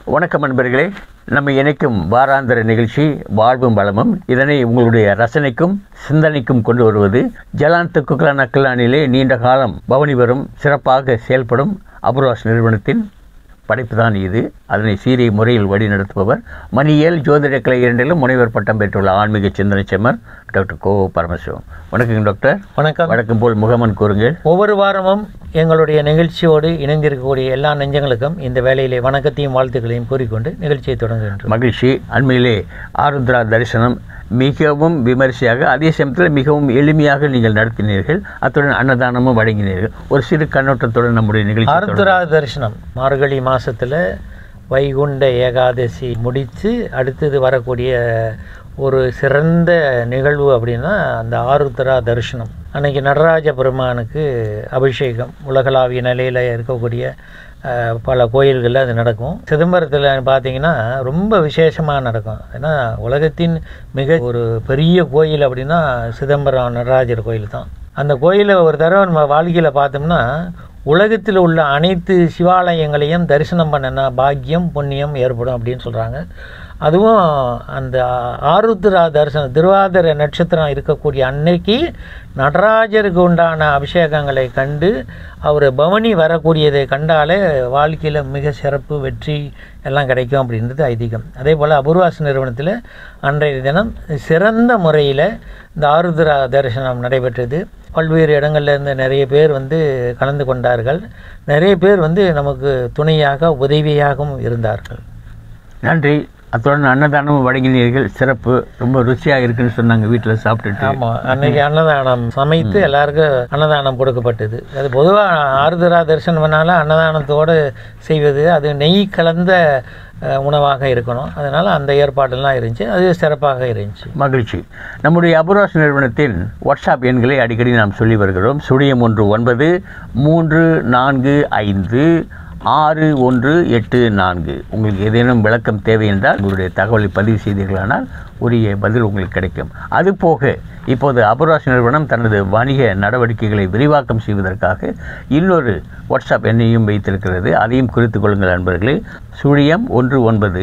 வணக்கம் நண்பர்களே நம்ம இணைக்கும் வாராந்திர நிகழ்ச்சி வாழ்வும் வளமும் இதனை உங்களுடைய ரசனைக்கும் சிந்தனைக்கும் கொண்டு வருவது ஜலான் குக்லா நக்கலானிலே நீண்ட காலம் பவனி வரும் சிறப்பாக செயல்படும் அபுராஸ் நிறுவனத்தின் படைப்பு தான் இது அதனை சீரிய முறையில் வழிநடத்துபவர் மணியியல் ஜோதிட கலை இரண்டிலும் முனைவர் பட்டம் பெற்றுள்ள ஆன்மீக சிந்தனை செம்மர் டாக்டர் கோ பரமசிவம் வணக்கம் டாக்டர் வணக்கம் வழக்கம் போல் முகமன் கூறுங்கள் ஒவ்வொரு வாரமும் எங்களுடைய நிகழ்ச்சியோடு இணைந்திருக்கக்கூடிய எல்லா நெஞ்சங்களுக்கும் இந்த வேலையிலே வணக்கத்தையும் வாழ்த்துக்களையும் கூறிக்கொண்டு நிகழ்ச்சியை தொடங்குகின்றோம் மகிழ்ச்சி அண்மையிலே ஆருத்ரா தரிசனம் மிகவும் விமரிசையாக அதே சமயத்தில் மிகவும் எளிமையாக நீங்கள் நடத்தினீர்கள் அத்துடன் அன்னதானமும் வழங்கினீர்கள் ஒரு சிறு கண்ணோட்டத்துடன் நம்முடைய நிகழ்ச்சி ஆருத்ரா தரிசனம் மார்கழி மாசத்துல வைகுண்ட ஏகாதசி முடித்து அடுத்தது வரக்கூடிய ஒரு சிறந்த நிகழ்வு அப்படின்னா அந்த ஆருத்ரா தரிசனம் அன்னைக்கு நடராஜ பெருமானுக்கு அபிஷேகம் உலகளாவிய நிலையில் இருக்கக்கூடிய அஹ், பல கோயில்களில் அது நடக்கும் சிதம்பரத்தில் பார்த்தீங்கன்னா ரொம்ப விசேஷமாக நடக்கும் ஏன்னா உலகத்தின் மிக ஒரு பெரிய கோயில் அப்படின்னா சிதம்பரம் நடராஜர் கோயில் தான் அந்த கோயிலை ஒரு தடவை நம்ம வாழ்க்கையில் பார்த்தோம்னா உலகத்தில் உள்ள அனைத்து சிவாலயங்களையும் தரிசனம் பண்ணனா பாக்கியம் புண்ணியம் ஏற்படும் அப்படின்னு சொல்கிறாங்க அதுவும் அந்த ஆருத்ரா தரிசனம் திருவாதிர நட்சத்திரம் இருக்கக்கூடிய அன்னைக்கு நடராஜருக்கு உண்டான அபிஷேகங்களை கண்டு அவர் பவனி வரக்கூடியதை கண்டாலே வாழ்க்கையில் மிக சிறப்பு வெற்றி எல்லாம் கிடைக்கும் அப்படின்றது ஐதீகம் அதே போல் அபூர்வாஸ் நிறுவனத்தில் அன்றைய தினம் சிறந்த முறையில் இந்த ஆருத்ரா தரிசனம் நடைபெற்றது பல்வேறு இடங்கள்ல இருந்து நிறைய பேர் வந்து கலந்து கொண்டார்கள் நிறைய பேர் வந்து நமக்கு துணையாக உதவியாகவும் இருந்தார்கள் நன்றி அத்துடன் அன்னதானமும் வழங்கினீர்கள் சிறப்பு ரொம்ப ருசியாக இருக்குன்னு சொன்னாங்க வீட்டில் சாப்பிட்டுட்டு ஆமாம் அன்னைக்கு அன்னதானம் சமைத்து எல்லாருக்கும் அன்னதானம் கொடுக்கப்பட்டது அது பொதுவாக ஆருத்ரா தரிசனம் பண்ணாலும் அன்னதானத்தோடு செய்வது அது நெய் கலந்த அஹ், உணவாக இருக்கணும் அதனால் அந்த ஏற்பாடெல்லாம் இருந்துச்சு அது சிறப்பாக இருந்துச்சு மகிழ்ச்சி நம்முடைய அபுராஸ் நிறுவனத்தின் வாட்ஸ்அப் எண்களை அடிக்கடி நாம் சொல்லி வருகிறோம் சுழியம் ஒன்று ஒன்பது மூன்று நான்கு ஐந்து ஆறு ஒன்று எட்டு நான்கு உங்களுக்கு ஏதேனும் விளக்கம் தேவை என்றால் உங்களுடைய தகவலை பதிவு செய்தீர்களானால் உரிய பதில் உங்களுக்கு கிடைக்கும் அது போக இப்போது அபுராஸ் நிறுவனம் தனது வணிக நடவடிக்கைகளை விரிவாக்கம் செய்வதற்காக இன்னொரு வாட்ஸ்அப் எண்ணையும் வைத்திருக்கிறது அதையும் குறித்துக் கொள்ளுங்கள் நண்பர்களே சுழியம் ஒன்று ஒன்பது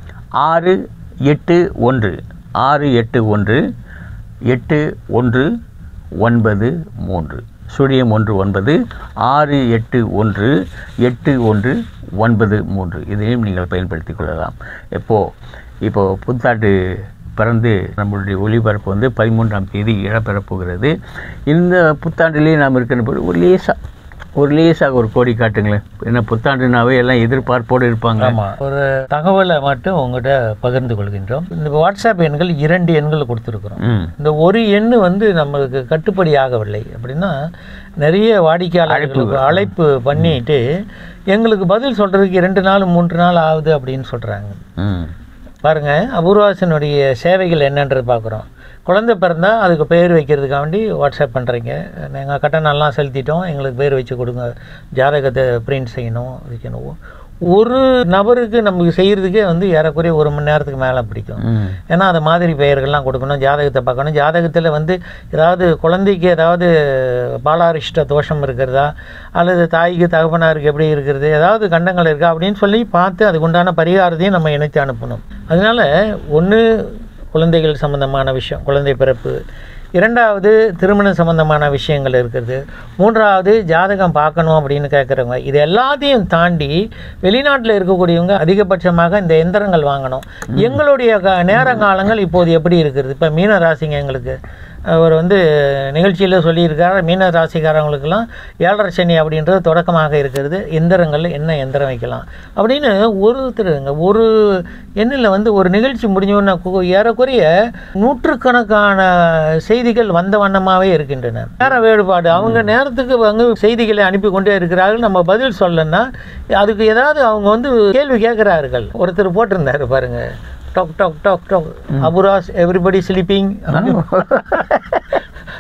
ஆறு எட்டு ஒன்று ஆறு எட்டு ஒன்று எட்டு ஒன்று ஒன்பது மூன்று சுழியம் ஒன்று ஒன்பது ஆறு எட்டு ஒன்று எட்டு ஒன்று ஒன்பது மூன்று இதையும் நீங்கள் பயன்படுத்திக் கொள்ளலாம் எப்போ இப்போது புத்தாண்டு பிறந்து நம்மளுடைய ஒளிபரப்பு வந்து பதிமூன்றாம் தேதி இடம்பெறப் போகிறது இந்த புத்தாண்டிலே நாம் இருக்கிற போது ஒரு லேசாக ஒரு லேசாக ஒரு கோடி காட்டுங்களேன் ஏன்னா புத்தாண்டுனாவே எல்லாம் எதிர்பார்ப்போடு இருப்பாங்க ஆமாம் ஒரு தகவலை மட்டும் உங்கள்கிட்ட பகிர்ந்து கொள்கின்றோம் இந்த வாட்ஸ்அப் எண்கள் இரண்டு எண்கள் கொடுத்துருக்குறோம் ம் இந்த ஒரு எண்ணு வந்து நம்மளுக்கு கட்டுப்படி ஆகவில்லை அப்படின்னா நிறைய வாடிக்கையாளர்களுக்கு அழைப்பு பண்ணிட்டு எங்களுக்கு பதில் சொல்றதுக்கு இரண்டு நாள் மூன்று நாள் ஆகுது அப்படின்னு சொல்றாங்க ம் பாருங்க அபூர்வாசனுடைய சேவைகள் என்னன்றது பார்க்குறோம் குழந்தை பிறந்தா அதுக்கு பேர் வைக்கிறதுக்காக வேண்டி வாட்ஸ்அப் பண்ணுறீங்க நாங்கள் கட்டணம்லாம் செலுத்திட்டோம் எங்களுக்கு பேர் வச்சு கொடுங்க ஜாதகத்தை பிரிண்ட் செய்யணும் வைக்கணும் ஒரு நபருக்கு நமக்கு செய்கிறதுக்கே வந்து ஏறக்குறைய ஒரு மணி நேரத்துக்கு மேலே பிடிக்கும் ம் ஏன்னா அது மாதிரி பெயர்கள்லாம் கொடுக்கணும் ஜாதகத்தை பார்க்கணும் ஜாதகத்தில் வந்து ஏதாவது குழந்தைக்கு ஏதாவது பாலாரிஷ்ட தோஷம் இருக்கிறதா அல்லது தாய்க்கு தகப்பனாருக்கு எப்படி இருக்கிறது ஏதாவது கண்டங்கள் இருக்கா அப்படின்னு சொல்லி பார்த்து அதுக்கு உண்டான பரிகாரத்தையும் நம்ம இணைத்து அனுப்பணும் அதனால ஒன்று குழந்தைகள் சம்பந்தமான விஷயம் குழந்தை பிறப்பு இரண்டாவது திருமணம் சம்பந்தமான விஷயங்கள் இருக்கிறது மூன்றாவது ஜாதகம் பார்க்கணும் அப்படின்னு கேட்குறவங்க இது எல்லாத்தையும் தாண்டி வெளிநாட்டில் இருக்கக்கூடியவங்க அதிகபட்சமாக இந்த எந்திரங்கள் வாங்கணும் எங்களுடைய க- நேரங்காலங்கள் இப்போது எப்படி இருக்கிறது இப்போ மீன ராசிங்க எங்களுக்கு அவர் வந்து நிகழ்ச்சியில் சொல்லியிருக்காரு மீன ராசிக்காரங்களுக்கெல்லாம் ஏழரை சனி அப்படின்றது தொடக்கமாக இருக்கிறது எந்திரங்கள் என்ன எந்திரம் வைக்கலாம் அப்படின்னு ஒருத்தருங்க ஒரு எண்ணில் வந்து ஒரு நிகழ்ச்சி முடிஞ்சோன்னா ஏறக்குறைய நூற்றுக்கணக்கான செய்திகள் வந்த வண்ணமாகவே இருக்கின்றன நேர வேறுபாடு அவங்க நேரத்துக்கு வந்து செய்திகளை அனுப்பி கொண்டே இருக்கிறார்கள் நம்ம பதில் சொல்லணும்னா அதுக்கு ஏதாவது அவங்க வந்து கேள்வி கேட்குறார்கள் ஒருத்தர் போட்டிருந்தாரு பாருங்க டாக் டாக் டாக் டாக் அபுராஸ் எவ்ரிபடி ஸ்லீப்பிங்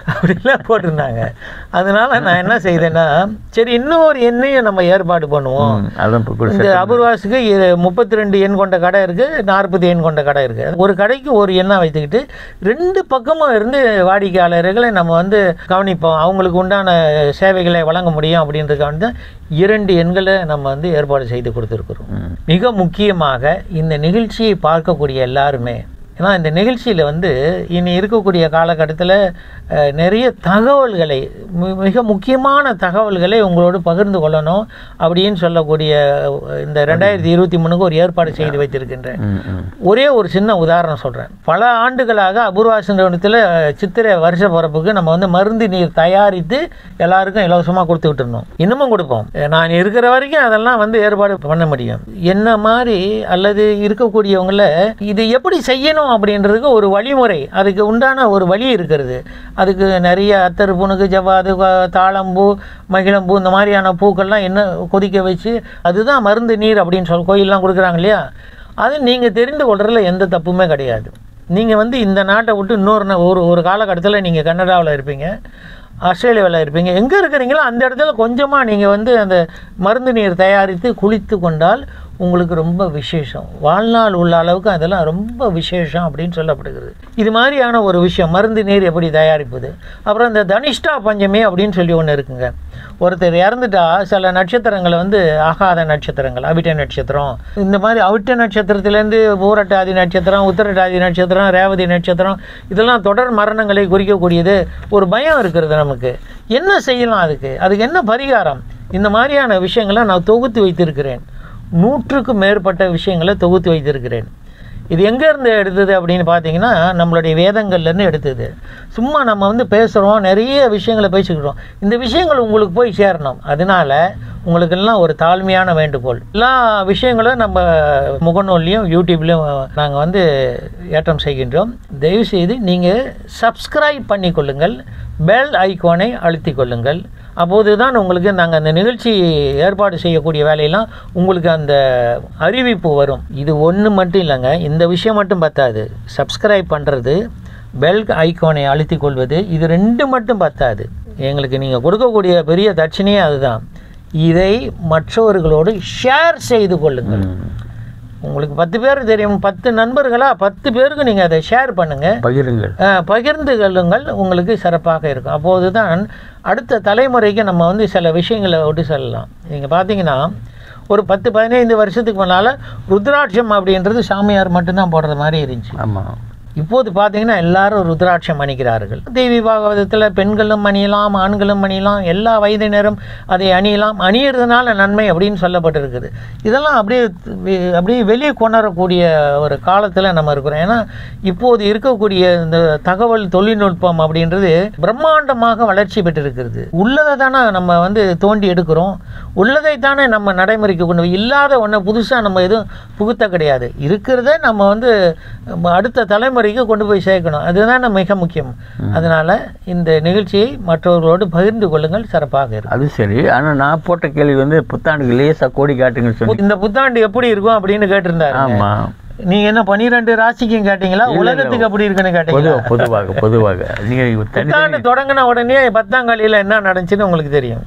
அப்படிலாம் போட்டிருந்தாங்க அதனால நான் என்ன செய்தேன்னா சரி இன்னொரு எண்ணையும் நம்ம ஏற்பாடு பண்ணுவோம் ம், அதான் இப்போ கூட இந்த அபூர்வாஸுக்கு முப்பத்தி ரெண்டு எண் கொண்ட கடை இருக்குது நாற்பது எண் கொண்ட கடை இருக்குது ஒரு கடைக்கு ஒரு எண்ணாக வைத்துக்கிட்டு ரெண்டு பக்கமும் இருந்து வாடிக்கையாளர்களை நம்ம வந்து கவனிப்போம் அவங்களுக்கு உண்டான சேவைகளை வழங்க முடியும் அப்படின்றதுக்காக தான் இரண்டு எண்களை நம்ம வந்து ஏற்பாடு செய்து கொடுத்துருக்குறோம் ம். மிக முக்கியமாக இந்த நிகழ்ச்சியை பார்க்கக்கூடிய எல்லாருமே ஏன்னா இந்த நிகழ்ச்சியில் வந்து இனி இருக்கக்கூடிய காலகட்டத்தில் அஹ், நிறைய தகவல்களை மி- மிக முக்கியமான தகவல்களை உங்களோடு பகிர்ந்து கொள்ளணும் அப்படின்னு சொல்லக்கூடிய அஹ், இந்த ரெண்டாயிரத்தி இருபத்தி மூணுக்கு ஒரு ஏற்பாடு செய்து வைத்திருக்கின்றேன் ம், ம். ஒரே ஒரு சின்ன உதாரணம் சொல்கிறேன் பல ஆண்டுகளாக அபூர்வாசன் நிறுவனத்தில் சித்திரை வருஷ பிறப்புக்கு நம்ம வந்து மருந்து நீர் தயாரித்து எல்லாருக்கும் இலவசமாக கொடுத்துக்கிட்டு இருந்தோம் இன்னமும் கொடுப்போம் நான் இருக்கிற வரைக்கும் அதெல்லாம் வந்து ஏற்பாடு பண்ண முடியும் என்ன மாதிரி அல்லது இருக்கக்கூடியவங்கள இது எப்படி செய்யணும் அப்படின்றதுக்கு ஒரு வழிமுறை அதுக்கு உண்டான ஒரு வழி இருக்கிறது அதுக்கு நிறைய அத்தர் புணுக்கு ஜவ்வாது க- தாழம்பூ மகிழம்பூ இந்த மாதிரியான பூக்கள்லாம் என்ன கொதிக்க வச்சு அதுதான் மருந்து நீர் அப்படின்னு சொல்லி கோயிலெலாம் கொடுக்குறாங்க இல்லையா அது நீங்கள் தெரிந்து கொள்றதுல எந்த தப்புமே கிடையாது நீங்கள் வந்து இந்த நாட்டை விட்டு இன்னொரு நா- ஒரு ஒரு காலகட்டத்தில் நீங்கள் கனடாவில் இருப்பீங்க ஆஸ்திரேலியாவில் இருப்பீங்க எங்கே இருக்கிறீங்களோ அந்த இடத்துல கொஞ்சமாக நீங்கள் வந்து அந்த மருந்து நீர் தயாரித்து குளித்து கொண்டால் உங்களுக்கு ரொம்ப விசேஷம் வாழ்நாள் உள்ள அளவுக்கு அதெல்லாம் ரொம்ப விசேஷம் அப்படின்னு சொல்லப்படுகிறது இது மாதிரியான ஒரு விஷயம் மருந்து நீர் எப்படி தயாரிப்பது அப்புறம் இந்த தனிஷ்டா பஞ்சமி அப்படின்னு சொல்லி ஒன்று இருக்குங்க ஒருத்தர் இறந்துட்டா சில நட்சத்திரங்களை வந்து ஆகாத நட்சத்திரங்கள் அவிட்ட நட்சத்திரம் இந்த மாதிரி அவிட்ட நட்சத்திரத்திலேருந்து பூரட்டாதி நட்சத்திரம் உத்தரட்டாதி நட்சத்திரம் ரேவதி நட்சத்திரம் இதெல்லாம் தொடர் மரணங்களை குறிக்கக்கூடியது ஒரு பயம் இருக்கிறது நமக்கு என்ன செய்யலாம் அதுக்கு அதுக்கு என்ன பரிகாரம் இந்த மாதிரியான விஷயங்களை நான் தொகுத்து வைத்திருக்கிறேன் நூற்றுக்கும் மேற்பட்ட விஷயங்களை தொகுத்து வைத்திருக்கிறேன் இது எங்கேருந்து எடுத்தது அப்படின்னு பார்த்தீங்கன்னா நம்மளுடைய வேதங்கள்லேருந்து எடுத்தது சும்மா நம்ம வந்து பேசுகிறோம் நிறைய விஷயங்களை பேசிக்கிறோம் இந்த விஷயங்கள் உங்களுக்கு போய் சேரணும் அதனால உங்களுக்கெல்லாம் ஒரு தாழ்மையான வேண்டுகோள் எல்லா விஷயங்களும் நம்ம முகநூல்லையும் யூடியூப்லேயும் நாங்கள் வந்து ஏற்றம் செய்கின்றோம் தயவுசெய்து நீங்கள் சப்ஸ்கிரைப் பண்ணிக்கொள்ளுங்கள் பெல் ஐகானை அழுத்திக் கொள்ளுங்கள் அப்போது தான் உங்களுக்கு நாங்கள் அந்த நிகழ்ச்சி ஏற்பாடு செய்யக்கூடிய வேலையெல்லாம் உங்களுக்கு அந்த அறிவிப்பு வரும் இது ஒன்று மட்டும் இல்லைங்க இந்த விஷயம் மட்டும் பத்தாது சப்ஸ்கிரைப் பண்ணுறது பெல் ஐகானை அழுத்திக் கொள்வது இது ரெண்டு மட்டும் பத்தாது எங்களுக்கு நீங்கள் கொடுக்கக்கூடிய பெரிய தட்சணையே அதுதான் இதை மற்றவர்களோடு ஷேர் செய்து கொள்ளுங்கள் ம். உங்களுக்கு பத்து பேர் தெரியும் பத்து நண்பர்களா பத்து பேருக்கு நீங்கள் அதை ஷேர் பண்ணுங்கள் பகிருங்கள் அஹ், பகிர்ந்து கொள்ளுங்கள் உங்களுக்கு சிறப்பாக இருக்கும் அப்போது தான் அடுத்த தலைமுறைக்கு நம்ம வந்து சில விஷயங்களை விட்டு செல்லலாம் நீங்கள் பார்த்தீங்கன்னா ஒரு பத்து பதினைந்து வருஷத்துக்கு முன்னால் ருத்ராட்சம் அப்படின்றது சாமியார் மட்டும்தான் போடுற மாதிரி இருந்துச்சு ஆமாம் இப்போது பார்த்தீங்கன்னா எல்லாரும் ருத்ராட்சம் அணிகிறார்கள் தேவி பாகவதத்தில் பெண்களும் அணியலாம் ஆண்களும் அணியலாம் எல்லா வயதினரும் அதை அணியலாம் அணியறதுனால நன்மை அப்படின்னு சொல்லப்பட்டிருக்குது இதெல்லாம் அப்படியே வெ- அப்படியே வெளியே கொணரக்கூடிய ஒரு காலத்தில் நம்ம இருக்கிறோம் ஏன்னா இப்போது இருக்கக்கூடிய இந்த தகவல் தொழில்நுட்பம் அப்படின்றது பிரம்மாண்டமாக வளர்ச்சி பெற்றிருக்கிறது உள்ளதை தானே நம்ம வந்து தோண்டி எடுக்கிறோம் உள்ளதை தானே நம்ம நடைமுறைக்கு கொண்டு போய் இல்லாத ஒன்றை புதுசாக நம்ம எதுவும் புகுத்த கிடையாது இருக்கிறத நம்ம வந்து நம்ம அடுத்த தலைமுறைக்கு கொண்டு போய் சேர்க்கணும் அதுதான் மிக முக்கியம் அதனால் இந்த நிகழ்ச்சியை மற்றவர்களோடு பகிர்ந்து கொள்ளுங்கள் சிறப்பாக இருக்கும் அது சரி ஆனால் நான் போட்ட கேள்வி வந்து புத்தாண்டுக்கு லேசா கோடி காட்டுங்கன்னு சொல்லி இந்த புத்தாண்டு எப்படி இருக்கும் அப்படின்னு கேட்டிருந்தாரு ஆமாம் நீங்க என்ன பன்னிரெண்டு ராசிக்கும் கேட்டீங்களா இல்ல, இல்ல. உலகத்துக்கு எப்படி இருக்குன்னு பொதுவாக கேட்டீங்களா பொதுவாக பொதுவாக நீங்கள் தனி புத்தாண்டு தொடங்கின உடனே பத்தாம் காலியில் என்ன நடந்துச்சுன்னு உங்களுக்கு தெரியும்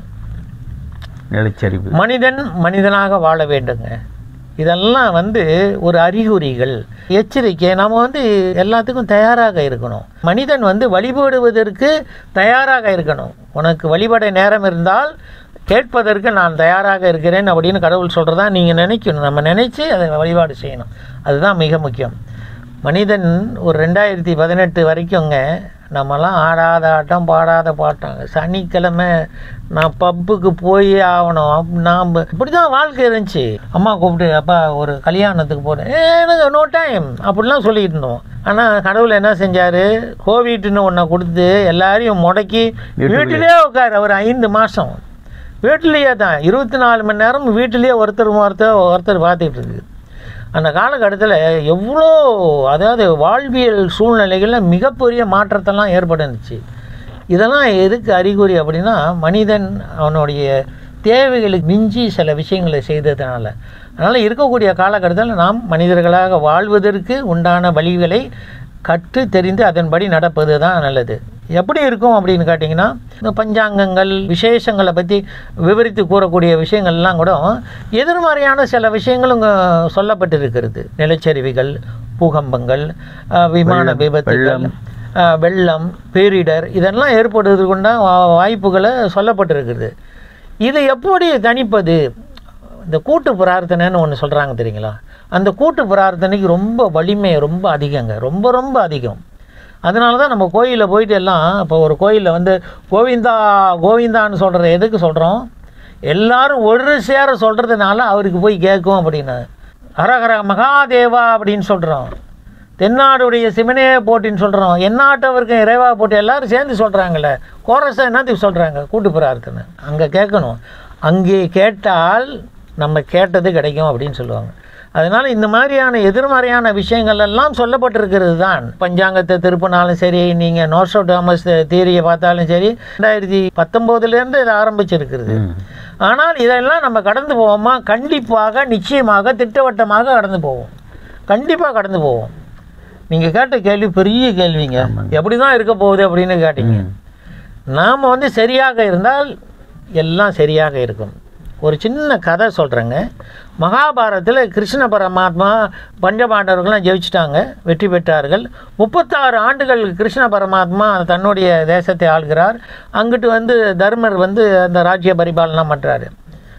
நிலச்சரிவு மனிதன் மனிதனாக வாழ வேண்டுங்க இதெல்லாம் வந்து ஒரு அறிகுறிகள் எச்சரிக்கை நாம் வந்து எல்லாத்துக்கும் தயாராக இருக்கணும் மனிதன் வந்து வழிபடுவதற்கு தயாராக இருக்கணும் உனக்கு வழிபட நேரம் இருந்தால் கேட்பதற்கு நான் தயாராக இருக்கிறேன் அப்படின்னு கடவுள் சொல்கிறதா நீங்கள் நினைக்கணும் நம்ம நினைச்சு அதை வழிபாடு செய்யணும் அதுதான் மிக முக்கியம் மனிதன் ஒரு ரெண்டாயிரத்தி பதினெட்டு வரைக்குங்க நம்மலாம் ஆடாத ஆட்டம் பாடாத பாட்டாங்க சனிக்கிழமை நான் பப்புக்கு போய் ஆகணும் நாம் இப்படி தான் வாழ்க்கை இருந்துச்சு அம்மா கூப்பிட்டு அப்பா ஒரு கல்யாணத்துக்கு போனேன் "ஏ, எனக்கு நோ டைம் அப்படிலாம் சொல்லிட்டு இருந்தோம் ஆனால் கடவுள் என்ன செஞ்சார் கோவிட்னு ஒன்றை கொடுத்து எல்லாரையும் முடக்கி வீட்டுக்குள்ளே. வீட்டிலே உட்காரு ஒரு ஐந்து மாதம் வீட்டிலேயே தான் இருபத்தி நாலு மணி நேரம் வீட்டிலேயே ஒருத்தர் ஒருத்தர் ஒருத்தர் பார்த்துட்டு இருக்குது அந்த காலகட்டத்தில் எவ்வளோ அதாவது வாழ்வியல் சூழ்நிலைகளில் மிகப்பெரிய மாற்றத்தெல்லாம் ஏற்பட்டுருந்துச்சு இதெல்லாம் எதுக்கு அறிகுறி அப்படின்னா மனிதன் அவனுடைய தேவைகளுக்கு மிஞ்சி சில விஷயங்களை செய்ததுனால அதனால் இருக்கக்கூடிய காலகட்டத்தில் நாம் மனிதர்களாக வாழ்வதற்கு உண்டான வழிகளை கற்று தெரிந்து அதன்படி நடப்பது தான் நல்லது எப்படி இருக்கும் அப்படின்னு கேட்டிங்கன்னா இந்த பஞ்சாங்கங்கள் விசேஷங்களை பற்றி விவரித்து கூறக்கூடிய விஷயங்கள்லாம் கூட எதிர்மறையான சில விஷயங்களும் இங்க சொல்லப்பட்டிருக்கிறது நிலச்சரிவுகள் பூகம்பங்கள் அஹ், விமான விபத்துகள் அஹ், வெள்ளம் பேரிடர் இதெல்லாம் ஏற்படுவதற்குண்டான வா- வாய்ப்புகளை சொல்லப்பட்டிருக்கிறது இதை எப்படி கணிப்பது இந்த கூட்டு பிரார்த்தனைன்னு ஒன்று சொல்கிறாங்க தெரியுங்களா அந்த கூட்டு பிரார்த்தனைக்கு ரொம்ப வலிமை ரொம்ப அதிகங்க ரொம்ப ரொம்ப அதிகம் அதனால தான் நம்ம கோயிலில் போயிட்டு எல்லாம் இப்போ ஒரு கோயிலில் வந்து கோவிந்தா கோவிந்தான்னு சொல்கிற எதுக்கு சொல்கிறோம் எல்லாரும் ஒரு சேர சொல்கிறதுனால அவருக்கு போய் கேட்கும் அப்படின்னு ஹரஹர மகாதேவா அப்படின்னு சொல்கிறோம் தென்னாடுடைய சிவனே போட்டின்னு சொல்கிறோம் எந்நாட்டவருக்கும் இறைவா போட்டி எல்லாரும் சேர்ந்து சொல்கிறாங்களே கோரஸை என்னத்துக்கு சொல்கிறாங்க கூட்டு பிரார்த்தனை அங்கே கேட்கணும் அங்கே கேட்டால் நம்ம கேட்டது கிடைக்கும் அப்படின்னு சொல்லுவாங்க அதனால் இந்த மாதிரியான எதிர்மறையான விஷயங்கள் எல்லாம் சொல்லப்பட்டிருக்கிறது தான் பஞ்சாங்கத்தை திருப்பினாலும் சரி நீங்கள் நோர்சோ டாமஸ் தியரியை பார்த்தாலும் சரி ரெண்டாயிரத்தி பத்தொம்போதுலேருந்து இது ஆரம்பிச்சிருக்கிறது ஆனால் இதெல்லாம் நம்ம கடந்து போவோமா கண்டிப்பாக நிச்சயமாக திட்டவட்டமாக கடந்து போவோம் கண்டிப்பாக கடந்து போவோம் நீங்கள் கேட்ட கேள்வி பெரிய கேள்விங்க எப்படி தான் இருக்க போகுது அப்படின்னு கேட்டீங்க நாம் வந்து சரியாக இருந்தால் எல்லாம் சரியாக இருக்கும் ஒரு சின்ன கதை சொல்கிறேங்க மகாபாரதத்தில் கிருஷ்ண பரமாத்மா பஞ்சபாண்டவர்கள்லாம் ஜெயிச்சிட்டாங்க வெற்றி பெற்றார்கள் முப்பத்தாறு ஆண்டுகள் கிருஷ்ண பரமாத்மா தன்னுடைய தேசத்தை ஆள்கிறார் அங்கிட்டு வந்து தர்மர் வந்து அந்த ராஜ்ய பரிபாலனம் பண்ணுறாரு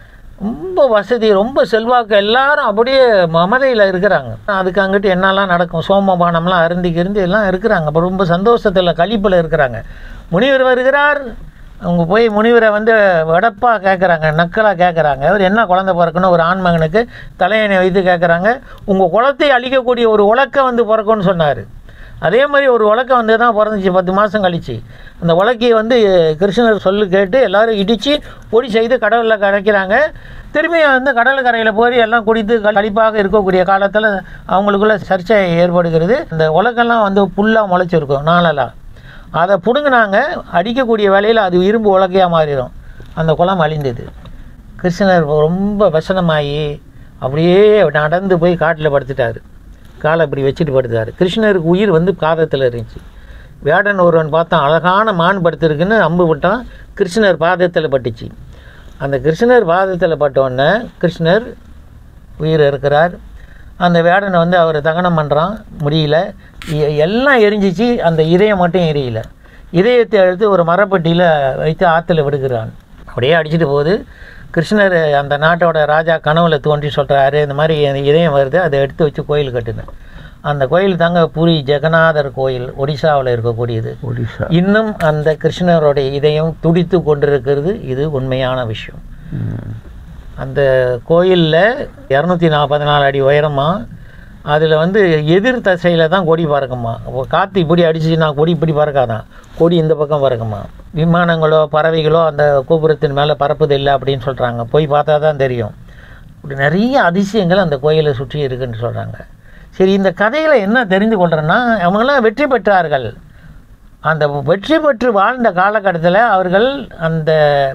ரொம்ப வசதி ரொம்ப செல்வாக்கு எல்லாரும் அப்படியே மமதையில் இருக்கிறாங்க அதுக்கு அங்கிட்டு என்னெல்லாம் நடக்கும் சோமபானம்லாம் அருந்தி கிருந்தி எல்லாம் இருக்கிறாங்க அப்போ ரொம்ப சந்தோஷத்தில் கழிப்பில் இருக்கிறாங்க முனிவர் வருகிறார் அவங்க போய் முனிவரை வந்து வடப்பா கேட்குறாங்க நக்கலாக கேட்குறாங்க அவர் என்ன குழந்தை பிறக்கணும் ஒரு ஆண்மகனுக்கு தலையணை வைத்து கேட்குறாங்க உங்கள் குலத்தை அழிக்கக்கூடிய ஒரு உலக்க வந்து பிறக்கும்னு சொன்னார் அதே மாதிரி ஒரு உலக்கை வந்து தான் பிறந்துச்சு பத்து மாதம் கழிச்சு அந்த உலக்கையை வந்து கிருஷ்ணர் சொல்லு கேட்டு எல்லாரும் இடித்து பொடி செய்து கடலில் கரைக்கிறாங்க திரும்பி வந்து கடல் கரையில் போய் எல்லாம் குடித்து கழிப்பாக இருக்கக்கூடிய காலத்தில் அவங்களுக்குள்ள சர்ச்சை ஏற்படுகிறது இந்த உலக்கெல்லாம் வந்து புல்லாக முளைச்சிருக்கும் நாளெல்லாம் அதை பிடுங்கினாங்க அடிக்கக்கூடிய வேலையில் அது இரும்பு உலக்கையாக மாறிடும் அந்த குளம் அழிந்தது கிருஷ்ணர் ரொம்ப வசனமாகி அப்படியே நடந்து போய் காட்டில் படுத்துட்டார் காலை இப்படி வச்சுட்டு படுத்தார் கிருஷ்ணருக்கு உயிர் வந்து பாதத்தில் இருந்துச்சு வேடன் ஒருவன் பார்த்தான் அழகான மான் படுத்திருக்குன்னு அம்பு விட்டான் கிருஷ்ணர் பாதத்தில் பட்டுச்சு அந்த கிருஷ்ணர் பாதத்தில் பட்டோடனே கிருஷ்ணர் உயிர் இருக்கிறார் அந்த வேடனை வந்து அவர் தகனம் பண்ணுறான் முடியல எ- எல்லாம் எரிஞ்சிச்சு அந்த இதயம் மட்டும் எரியல இதயத்தை எடுத்து ஒரு மரப்பெட்டியில் வைத்து ஆற்றுல விடுகிறான் அப்படியே அடிச்சிட்டு போகுது கிருஷ்ணர் அந்த நாட்டோட ராஜா கனவுல தோன்றி சொல்கிறாரு இந்த மாதிரி என் இதயம் வருது அதை எடுத்து வச்சு கோயில் கட்டுனேன் அந்த கோயில் தாங்க பூரி ஜெகநாதர் கோயில் ஒடிசாவில் இருக்கக்கூடியது ஒடிசா இன்னும் அந்த கிருஷ்ணருடைய இதயம் துடித்து கொண்டிருக்கிறது இது உண்மையான விஷயம் ம். அந்த கோயிலில் இரநூத்தி நாற்பது நாலு அடி உயரமா அதில் வந்து எதிர் திசையில் தான் கொடி பறக்குமா அப்போ காற்று இப்படி அடிச்சுச்சுன்னா கொடி இப்படி பறக்காதான் கொடி இந்த பக்கம் பறக்குமா விமானங்களோ பறவைகளோ அந்த கோபுரத்தின் மேலே பறப்பது இல்லை அப்படின்னு சொல்கிறாங்க போய் பார்த்தா தான் தெரியும் இப்படி நிறைய அதிசயங்கள் அந்த கோயிலை சுற்றி இருக்குன்னு சொல்கிறாங்க சரி இந்த கதையில் என்ன தெரிந்து கொள்கிறேன்னா அவங்களாம் வெற்றி பெற்றார்கள் அந்த வெற்றி பெற்று வாழ்ந்த காலகட்டத்தில் அவர்கள் அந்த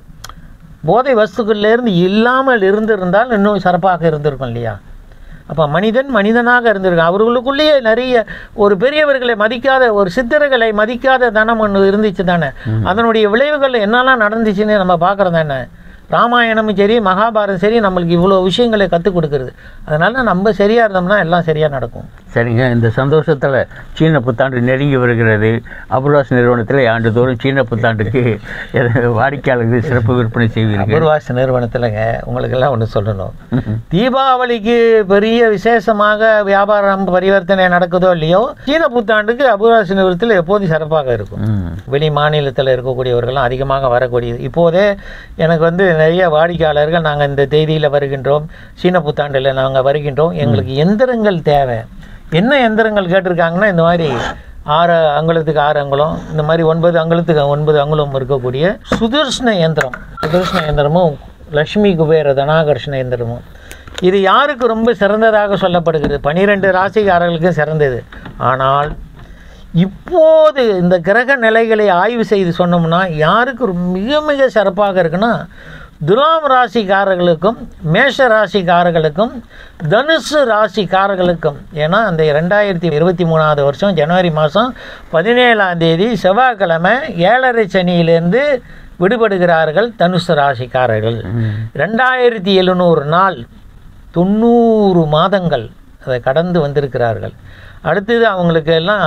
போதை வஸ்துக்கள்லேருந்து இல்லாமல் இருந்திருந்தால் இன்னும் சிறப்பாக இருந்திருக்கும் இல்லையா அப்போ மனிதன் மனிதனாக இருந்திருக்கான் அவர்களுக்குள்ளேயே நிறைய ஒரு பெரியவர்களை மதிக்காத ஒரு சித்தர்களை மதிக்காத தனம் ஒன்று இருந்துச்சு தானே அதனுடைய விளைவுகள் என்னெல்லாம் நடந்துச்சுன்னு நம்ம பார்க்குறோம் தானே ராமாயணமும் சரி மகாபாரதம் சரி நம்மளுக்கு இவ்வளோ விஷயங்களை கற்றுக் கொடுக்குறது அதனால் நம்ம சரியாக இருந்தோம்னா எல்லாம் சரியாக நடக்கும் சரிங்க இந்த சந்தோஷத்தில் சீன புத்தாண்டு நெருங்கி வருகிறது அபுர்வாஸ் நிறுவனத்தில் ஆண்டுதோறும் சீன புத்தாண்டுக்கு எது- வாடிக்கையாளர்களுக்கு சிறப்பு விற்பனை செய்வீர்கள் அபூர்வாஸ் நிறுவனத்தில்ங்க உங்களுக்கெல்லாம் ஒன்று சொல்லணும் தீபாவளிக்கு பெரிய விசேஷமாக வியாபாரம் பரிவர்த்தனை நடக்குதோ இல்லையோ சீன புத்தாண்டுக்கு அபூர்வாஸ் நிறுவனத்தில் எப்போதும் சிறப்பாக இருக்கும் ம். வெளி மாநிலத்தில் இருக்கக்கூடியவர்கள்லாம் அதிகமாக வரக்கூடியது இப்போதே எனக்கு வந்து நிறைய வாடிக்கையாளர்கள் நாங்கள் இந்த தேதியில் வருகின்றோம் சீன புத்தாண்டில் நாங்கள் வருகின்றோம் எங்களுக்கு எந்திரங்கள் தேவை என்ன எந்திரங்கள் கேட்டிருக்காங்கன்னா இந்த மாதிரி ஆறு அங்குலத்துக்கு ஆறு அங்குலம் இந்த மாதிரி ஒன்பது அங்குலத்துக்கு ஒன்பது அங்குலம் இருக்கக்கூடிய சுதர்ஷ்ண இயந்திரம் சுதர்ஷ்ண இயந்திரமும் லக்ஷ்மி குபேர தனாகர்ஷ்ண இயந்திரமும் இது யாருக்கு ரொம்ப சிறந்ததாக சொல்லப்படுகிறது பனிரெண்டு ராசிக்காரர்களுக்கும் சிறந்தது ஆனால் இப்போது இந்த கிரக நிலைகளை ஆய்வு செய்து சொன்னோம்னா யாருக்கு ஒரு மிக மிக சிறப்பாக இருக்குன்னா துலாம் ராசிக்காரர்களுக்கும் மேஷ ராசிக்காரர்களுக்கும் தனுசு ராசிக்காரர்களுக்கும் ஏன்னா அந்த ரெண்டாயிரத்தி இருபத்தி மூணாவது வருஷம் ஜனவரி மாதம் பதினேழாம் தேதி செவ்வாய்க்கிழமை ஏழரை சனியிலிருந்து விடுபடுகிறார்கள் தனுசு ராசிக்காரர்கள் ரெண்டாயிரத்தி எழுநூறு நாள் தொண்ணூறு மாதங்கள் அதை கடந்து வந்திருக்கிறார்கள் அடுத்தது அவங்களுக்கு எல்லாம்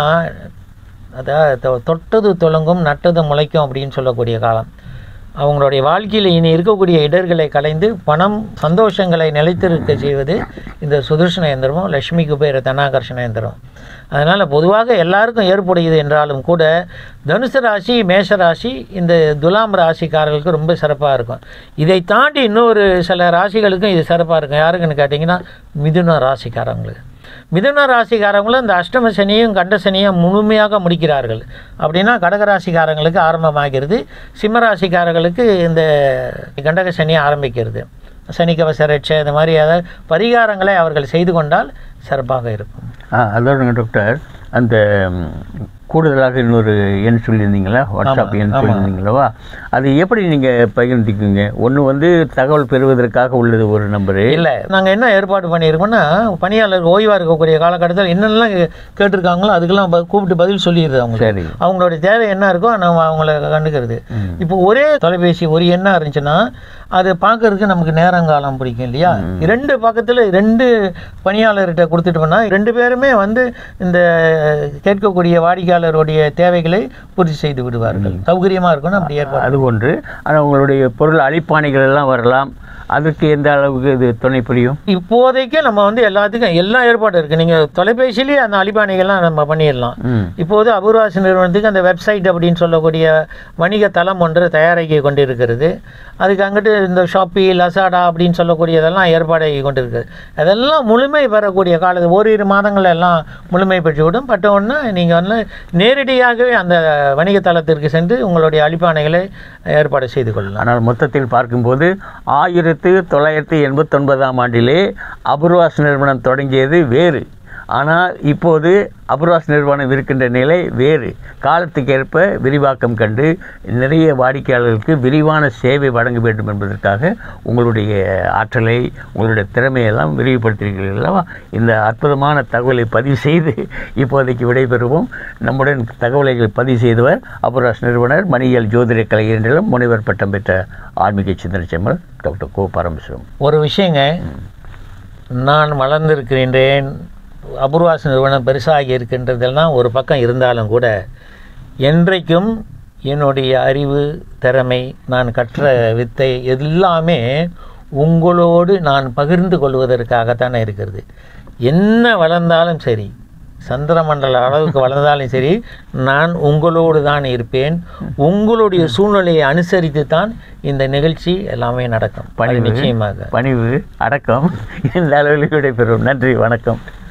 அதாவது தொ- தொட்டது தொடங்கும் நட்டது முளைக்கும் அப்படின்னு சொல்லக்கூடிய காலம் அவங்களுடைய வாழ்க்கையில் இனி இருக்கக்கூடிய இடர்களை களைந்து பணம் சந்தோஷங்களை நிலைத்திருக்க செய்வது இந்த சுதர்ஷன எந்திரமும் லட்சுமி குபேர தனாகர்ஷண எந்திரம் அதனால் பொதுவாக எல்லாருக்கும் ஏற்புடையது என்றாலும் கூட தனுசு ராசி மேஷ ராசி இந்த துலாம் ராசிக்காரர்களுக்கு ரொம்ப சிறப்பாக இருக்கும் இதை தாண்டி இன்னொரு சில ராசிகளுக்கும் இது சிறப்பாக இருக்கும் யாருக்குன்னு கேட்டிங்கன்னா மிதுன ராசிக்காரங்களுக்கு மிதுன ராசிக்காரங்களும் இந்த அஷ்டம சனியும் கண்ட சனியும் முழுமையாக முடிக்கிறார்கள் அப்படின்னா கடகராசிக்காரங்களுக்கு ஆரம்பமாகிறது சிம்ம ராசிக்காரர்களுக்கு இந்த கண்டக சனி ஆரம்பிக்கிறது சனிக்கவச ரட்சை இந்த மாதிரி ஏதாவது பரிகாரங்களை அவர்கள் செய்து கொண்டால் சிறப்பாக இருக்கும் ஆ அதோட டாக்டர் அந்த ம், கூடுதலாக இன்னொரு எண் சொல்லியிருந்தீங்களா வாட்ஸ்அப் எண் ஆமா. சொல்லியிருந்தீங்களா அது எப்படி நீங்கள் பகிர்ந்துக்குங்க ஒன்று வந்து தகவல் பெறுவதற்காக உள்ளது ஒரு நம்பரு இல்லை நாங்கள் என்ன ஏற்பாடு பண்ணியிருக்கோம்னா பணியாளர் ஓய்வாக இருக்கக்கூடிய காலகட்டத்தில் என்னென்னலாம் கே- கேட்டிருக்காங்களோ அதுக்கெல்லாம் ப- கூப்பிட்டு பதில் சொல்லிடுது அவங்க சரி அவங்களோட தேவை என்ன இருக்கோ நம்ம அவங்கள கண்டுக்கிறது இப்போ ஒரே தொலைபேசி ஒரு எண்ணா இருந்துச்சுன்னா அது பார்க்கறதுக்கு நமக்கு நேரங்காலம் பிடிக்கும் இல்லையா ரெண்டு பக்கத்தில் ரெண்டு பணியாளர்கிட்ட கொடுத்துட்டோம்னா ரெண்டு பேருமே வந்து இந்த கேட்கக்கூடிய வாடிக்கையாளருடைய தேவைகளை பூர்த்தி செய்து விடுவார்கள் சௌகரியமாக இருக்கணும் அப்படி ஏற்பாடு அது ஒன்று ஆனால் உங்களுடைய பொருள் அழிப்பாணிகள் எல்லாம் வரலாம் அதற்கு எந்த அளவுக்கு இது துணை புரியும் இப்போதைக்கு நம்ம வந்து எல்லாத்துக்கும் எல்லா ஏற்பாடும் இருக்குது நீங்கள் தொலைபேசியிலேயே அந்த அழிபாணிகள்லாம் நம்ம பண்ணிடலாம் ம் இப்போது அபூர்வாசி நிறுவனத்துக்கு அந்த வெப்சைட் அப்படின்னு சொல்லக்கூடிய வணிக தளம் ஒன்று தயாராகி கொண்டிருக்கிறது அதுக்கு அங்கிட்டு இந்த ஷாப்பி லசாடா அப்படின்னு சொல்லக்கூடியதெல்லாம் ஏற்பாடாகி கொண்டிருக்கிறது அதெல்லாம் முழுமை பெறக்கூடிய காலத்து ஓரிரு மாதங்கள் எல்லாம் முழுமை பெற்றுவிடும் பட் ஒன்று நீங்கள் வந்து நேரடியாகவே அந்த வணிக தளத்திற்கு சென்று உங்களுடைய அழிப்பானைகளை ஏற்பாடு செய்து கொள்ளலாம் ஆனால் மொத்தத்தில் பார்க்கும்போது ஆயிரத்து தொள்ளாயிரத்தி எண்பத்தொன்பதாம் ஆண்டிலே அபூர்வாஸ் நிறுவனம் தொடங்கியது வேறு ஆனால் இப்போது அபூர்வாஸ் நிறுவனம் இருக்கின்ற நிலை வேறு காலத்துக்கேற்ப விரிவாக்கம் கண்டு நிறைய வாடிக்கையாளர்களுக்கு விரிவான சேவை வழங்க வேண்டும் என்பதற்காக உங்களுடைய ஆற்றலை உங்களுடைய திறமையெல்லாம் விரிவுபடுத்துகிறீர்கள் அல்லவா இந்த அற்புதமான தகவலை பதிவு செய்து இப்போதைக்கு விடைபெறுவோம் நம்முடன் தகவலை பதிவு செய்தவர் அபூர்வாஸ் நிறுவனர் மணியல் ஜோதிட கலைஞரிடம் முனைவர் பட்டம் பெற்ற ஆன்மீக சிந்தனை செம்மல் டாக்டர் கோ பரமசிவம் ஒரு விஷயங்க நான் வளர்ந்திருக்கின்றேன் அபூர்வாஸ் நிறுவனம் பெருசாகி இருக்கின்றதெல்லாம் ஒரு பக்கம் இருந்தாலும் கூட என்றைக்கும் என்னுடைய அறிவு திறமை நான் கற்ற வித்தை எல்லாமே உங்களோடு நான் பகிர்ந்து கொள்வதற்காகத்தானே இருக்கிறது என்ன வளர்ந்தாலும் சரி சந்திரமண்டல அளவுக்கு வளர்ந்தாலும் சரி நான் உங்களோடு தான் இருப்பேன் உங்களுடைய சூழ்நிலையை அனுசரித்து தான் இந்த நிகழ்ச்சி எல்லாமே நடக்கும் அது பணிவு நிச்சயமாக பணிவு அடக்கம் இந்த அளவில் விடைபெறும் நன்றி வணக்கம்